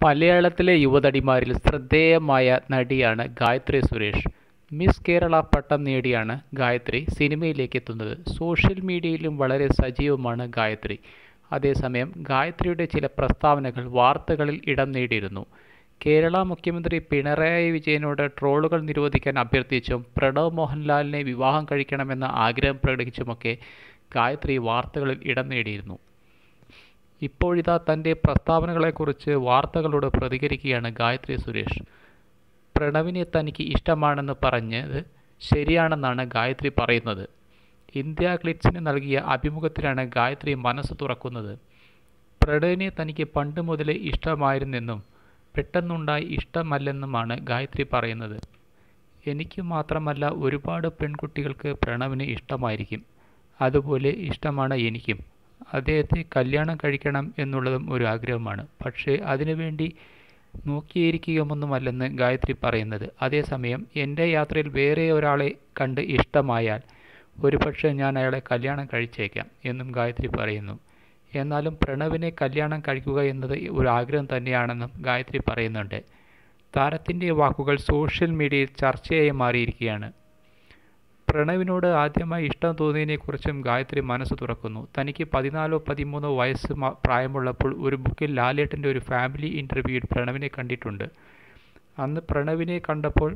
മലയാളത്തിലെ യുവനടിമാരിൽ ശ്രദ്ധേയമായ നടിയാണ് ഗായത്രി സുരേഷ്. മിസ് കേരള പട്ടം നേടിയാണ് ഗായത്രി സിനിമയിലേക്ക് എത്തുന്നത്. സോഷ്യൽ മീഡിയയിലും വളരെ സജീവമാണ് ഗായത്രി. അതേസമയം ഗായത്രിയുടെ ചില പ്രസ്താവനകൾ വാർത്തകളിൽ ഇടം നേടിയിരുന്നു. കേരള മുഖ്യമന്ത്രി പിണറായി വിജയനോട് ട്രോളുകൾ നിരോധിക്കാൻ അഭ്യർത്ഥിച്ചും പ്രണവ് മോഹൻലാലിനെ വിവാഹം കഴിക്കണമെന്ന ആഗ്രഹം പ്രകടിപ്പിച്ചുമൊക്കെ ഗായത്രി വാർത്തകളിൽ ഇടം നേടിയിരുന്നു. ഇപ്പോഴിതാ തന്റെ പ്രസ്താവനകളെക്കുറിച്ച് വാർത്തകളോട് പ്രതികരിക്കുകയാണ് ഗായത്രി സുരേഷ്. പ്രണവിനെ തനിക്ക് ഇഷ്ടമാണെന്ന് പറഞ്ഞത് ശരിയാണെന്നാണ് ഗായത്രി പറയുന്നത്. ഇന്ത്യാ ഗ്ലിറ്റ്സിന് നൽകിയ അഭിമുഖത്തിലാണ് ഗായത്രി മനസ്സ് തുറക്കുന്നത്. പ്രണവിനെ തനിക്ക് പണ്ട് മുതലേ ഇഷ്ടമായിരുന്നെന്നും പെട്ടെന്നുണ്ടായ ഇഷ്ടമല്ലെന്നുമാണ് ഗായത്രി പറയുന്നത്. എനിക്ക് മാത്രമല്ല ഒരുപാട് പെൺകുട്ടികൾക്ക് പ്രണവിനെ ഇഷ്ടമായിരിക്കും. അതുപോലെ ഇഷ്ടമാണ് എനിക്കും. അദ്ദേഹത്തെ കല്യാണം കഴിക്കണം എന്നുള്ളതും ഒരു ആഗ്രഹമാണ്. പക്ഷേ അതിനുവേണ്ടി നോക്കിയിരിക്കുകയൊന്നുമല്ലെന്ന് ഗായത്രി പറയുന്നത്. അതേസമയം എന്റെ യാത്രയിൽ വേറെയൊരാളെ കണ്ട് ഇഷ്ടമായാൽ ഒരുപക്ഷേ ഞാൻ അയാളെ കല്യാണം കഴിച്ചേക്കാം എന്നും ഗായത്രി പറയുന്നു. എന്നാലും പ്രണവിനെ കല്യാണം കഴിക്കുക എന്നത് ഒരു ആഗ്രഹം തന്നെയാണെന്നും ഗായത്രി പറയുന്നുണ്ട്. താരത്തിന്റെ വാക്കുകൾ സോഷ്യൽ മീഡിയയിൽ ചർച്ചയായി മാറിയിരിക്കുകയാണ്. പ്രണവിനോട് ആദ്യമായി ഇഷ്ടം തോന്നിയതിനെക്കുറിച്ചും ഗായത്രി മനസ്സ് തുറക്കുന്നു. തനിക്ക് പതിനാലോ പതിമൂന്നോ വയസ്സ് പ്രായമുള്ളപ്പോൾ ഒരു ബുക്കിൽ ലാലേട്ടന്റെ ഒരു ഫാമിലി ഇന്റർവ്യൂവിൽ പ്രണവിനെ കണ്ടിട്ടുണ്ട്. അന്ന് പ്രണവിനെ കണ്ടപ്പോൾ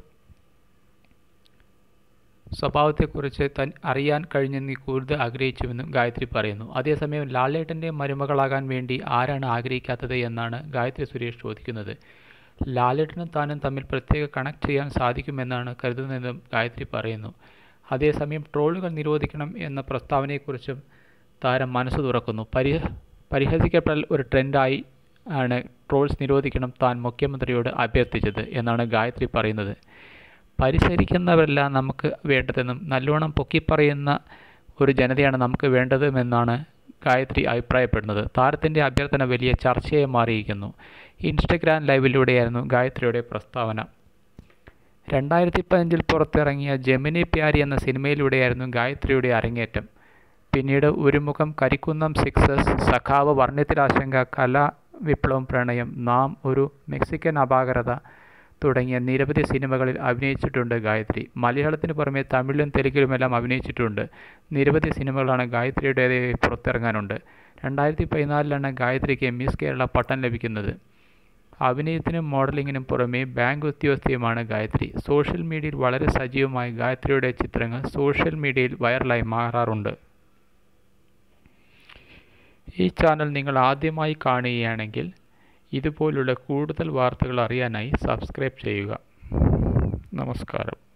സ്വഭാവത്തെക്കുറിച്ച് അറിയാൻ കഴിഞ്ഞെന്ന് കൂടുതൽ ആഗ്രഹിച്ചുവെന്നും ഗായത്രി പറയുന്നു. അതേസമയം ലാലേട്ടന്റെ മരുമകളാകാൻ വേണ്ടി ആരാണ് ആഗ്രഹിക്കാത്തത് എന്നാണ് ഗായത്രി സുരേഷ് ചോദിക്കുന്നത്. ലാലേട്ടനും താനും തമ്മിൽ പ്രത്യേക കണക്ട് ചെയ്യാൻ സാധിക്കുമെന്നാണ് കരുതുന്നതെന്നും ഗായത്രി പറയുന്നു. അതേസമയം ട്രോളുകൾ നിരോധിക്കണം എന്ന പ്രസ്താവനയെക്കുറിച്ചും താരം മനസ്സ് തുറക്കുന്നു. പരിഹസിക്കപ്പെടൽ ഒരു ട്രെൻഡായി ആണ് ട്രോൾസ് നിരോധിക്കണം താൻ മുഖ്യമന്ത്രിയോട് അഭ്യർത്ഥിച്ചത് എന്നാണ് ഗായത്രി പറയുന്നത്. പരിഹസിക്കുന്നവരല്ല നമുക്ക് വേണ്ടതെന്നും നല്ലോണം പൊക്കിപ്പറയുന്ന ഒരു ജനതയാണ് നമുക്ക് വേണ്ടതെന്നുമാണ് ഗായത്രി അഭിപ്രായപ്പെടുന്നത്. താരത്തിന്റെ അഭ്യർത്ഥന വലിയ ചർച്ചയായി മാറിയിരിക്കുന്നു. ഇൻസ്റ്റഗ്രാം ലൈവിലൂടെയായിരുന്നു ഗായത്രിയുടെ പ്രസ്താവന. രണ്ടായിരത്തി പതിനഞ്ചിൽ പുറത്തിറങ്ങിയ ജെമിനി പ്യാരി എന്ന സിനിമയിലൂടെയായിരുന്നു ഗായത്രിയുടെ അരങ്ങേറ്റം. പിന്നീട് ഒരുമുഖം, കരിക്കുന്നം സിക്സേഴ്സ്, സഖാവ്, വർണ്ണത്തിലാശങ്ക, കലാവിപ്ലവം, പ്രണയം, നാം, ഒരു മെക്സിക്കൻ അപാകത തുടങ്ങിയ നിരവധി സിനിമകളിൽ അഭിനയിച്ചിട്ടുണ്ട് ഗായത്രി. മലയാളത്തിനു പുറമെ തമിഴിലും തെലുങ്കിലുമെല്ലാം അഭിനയിച്ചിട്ടുണ്ട്. നിരവധി സിനിമകളാണ് ഗായത്രിയുടേതായി പുറത്തിറങ്ങാനുണ്ട്. രണ്ടായിരത്തി പതിനാലിലാണ് ഗായത്രിക്ക് മിസ് കേരള പട്ടം ലഭിക്കുന്നത്. അഭിനയത്തിനും മോഡലിംഗിനും പുറമെ ബാങ്ക് ഉദ്യോഗസ്ഥയുമാണ് ഗായത്രി. സോഷ്യൽ മീഡിയയിൽ വളരെ സജീവമായ ഗായത്രിയുടെ ചിത്രങ്ങൾ സോഷ്യൽ മീഡിയയിൽ വൈറലായി മാറാറുണ്ട്. ഈ ചാനൽ നിങ്ങൾ ആദ്യമായി കാണുകയാണെങ്കിൽ ഇതുപോലുള്ള കൂടുതൽ വാർത്തകൾ അറിയാനായി സബ്സ്ക്രൈബ് ചെയ്യുക. നമസ്കാരം.